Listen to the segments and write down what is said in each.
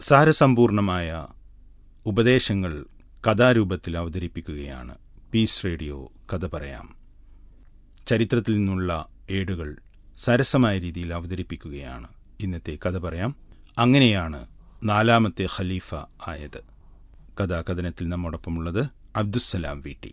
സാരസമ്പൂർണമായ ഉപദേശങ്ങൾ കഥാരൂപത്തിൽ അവതരിപ്പിക്കുകയാണ് piece radio കഥ പറയാം ചരിത്രത്തിൽ നിന്നുള്ള ഏടുകൾ സരസമായ രീതിയിൽ അവതരിപ്പിക്കുകയാണ് ഇന്നത്തെ കഥ പറയാം അങ്ങനെയാണ് നാലാമത്തെ ഖലീഫ ആയത് കഥാകഥനത്തിൽ നമ്മോടൊപ്പമുള്ളത് അബ്ദുസ്സലാം വീട്ടി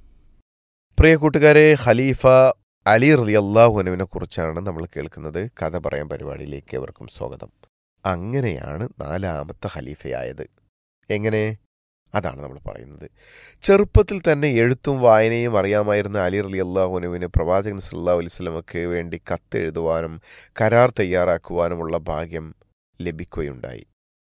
പ്രിയ കൂട്ടുകാരെ ഖലീഫ അലി റലിയല്ലാഹുനുവിനെ കുറിച്ചാണ് നമ്മൾ കേൾക്കുന്നത് കഥ പറയാൻ പരിപാടിയിലേക്ക് ഏവർക്കും സ്വാഗതം അങ്ങനെയാണ് നാലാമത്തെ ഖലീഫയായത് എങ്ങനെ അതാണ് നമ്മൾ പറയുന്നത് ചെറുപ്പത്തിൽ തന്നെ എഴുത്തും വായനയും അറിയാമായിരുന്ന അലി റലി അള്ളാഹുനുവിന് പ്രവാചകൻ സല്ലാ അലൈസ്ലമക്ക് വേണ്ടി കത്തെഴുതുവാനും കരാർ തയ്യാറാക്കുവാനുമുള്ള ഭാഗ്യം ലഭിക്കുകയുണ്ടായി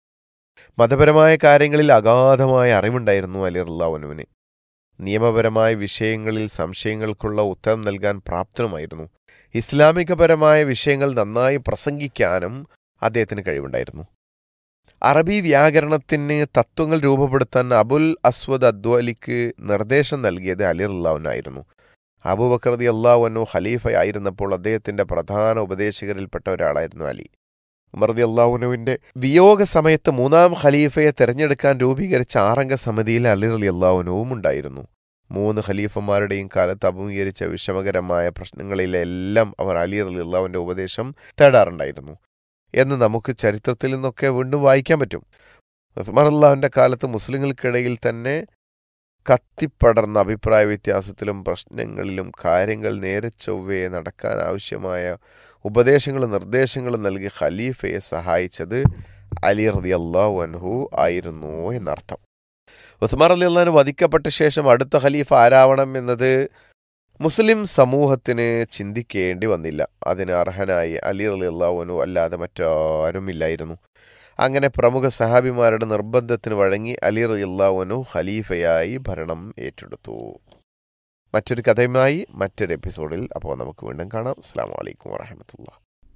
മതപരമായ കാര്യങ്ങളിൽ അഗാധമായ അറിവുണ്ടായിരുന്നു അലി അള്ളാഹുനുവിന് നിയമപരമായ വിഷയങ്ങളിൽ സംശയങ്ങൾക്കുള്ള ഉത്തരം നൽകാൻ പ്രാപ്തനുമായിരുന്നു ഇസ്ലാമികപരമായ വിഷയങ്ങൾ നന്നായി പ്രസംഗിക്കാനും അദ്ദേഹത്തിന് കഴിവുണ്ടായിരുന്നു അറബി വ്യാകരണത്തിന് തത്വങ്ങൾ രൂപപ്പെടുത്താൻ അബുൽ അസ്വദ് അദ്വാലിക്ക് നിർദ്ദേശം നൽകിയത് അലി അള്ളാഹുനായിരുന്നു അബുബക്രതി അള്ളാഹുനു ഖലീഫയായിരുന്നപ്പോൾ അദ്ദേഹത്തിന്റെ പ്രധാന ഉപദേശകരിൽപ്പെട്ട ഒരാളായിരുന്നു അലി ഉമർദി അള്ളാഹുനുവിന്റെ വിയോഗ സമയത്ത് മൂന്നാം ഖലീഫയെ തെരഞ്ഞെടുക്കാൻ രൂപീകരിച്ച ആറംഗ സമിതിയിൽ അലി അലി അള്ളാഹുനുവും ഉണ്ടായിരുന്നു മൂന്ന് ഖലീഫമാരുടെയും കാലത്ത് അഭിമുഖീകരിച്ച വിഷമകരമായ പ്രശ്നങ്ങളിലെല്ലാം അവർ അലി അലി അള്ളാഹുവിന്റെ ഉപദേശം തേടാറുണ്ടായിരുന്നു എന്ന് നമുക്ക് ചരിത്രത്തിൽ നിന്നൊക്കെ വീണ്ടും വായിക്കാൻ പറ്റും ഉസ്മാൻ അള്ളാഹുവിൻ്റെ കാലത്ത് മുസ്ലിങ്ങൾക്കിടയിൽ തന്നെ കത്തിപ്പടർന്ന അഭിപ്രായ വ്യത്യാസത്തിലും പ്രശ്നങ്ങളിലും കാര്യങ്ങൾ നേരെ ചൊവ്വയെ നടക്കാൻ ആവശ്യമായ ഉപദേശങ്ങളും നിർദ്ദേശങ്ങളും നൽകി ഖലീഫയെ സഹായിച്ചത് അലി റതി അള്ളാഹു അൻഹു ആയിരുന്നു എന്നർത്ഥം ഉസ്മാൻ അലി അള്ളഹാൻ വധിക്കപ്പെട്ട ശേഷം അടുത്ത ഖലീഫ ആരാവണം എന്നത് മുസ്ലിം സമൂഹത്തിന് ചിന്തിക്കേണ്ടി വന്നില്ല അതിന് അർഹനായി അലി അലി അള്ളാഹുനു അല്ലാതെ മറ്റാരുമില്ലായിരുന്നു അങ്ങനെ പ്രമുഖ സഹാബിമാരുടെ നിർബന്ധത്തിന് വഴങ്ങി അലി അലി അള്ളാഹുനു ഖലീഫയായി ഭരണം ഏറ്റെടുത്തു മറ്റൊരു കഥയുമായി മറ്റൊരു എപ്പിസോഡിൽ അപ്പോൾ നമുക്ക് വീണ്ടും കാണാം അസ്സാം വലൈക്കും വാഹമത്തുള്ള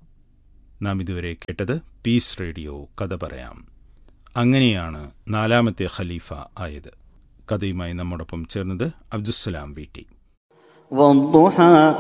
നാം ഇതുവരെ കേട്ടത് പീസ് റേഡിയോ കഥ പറയാം അങ്ങനെയാണ് നാലാമത്തെ ഖലീഫ ആയത് കഥയുമായി നമ്മോടൊപ്പം ചേർന്നത് അബ്ദുസ്സലാം വീട്ടി والضحى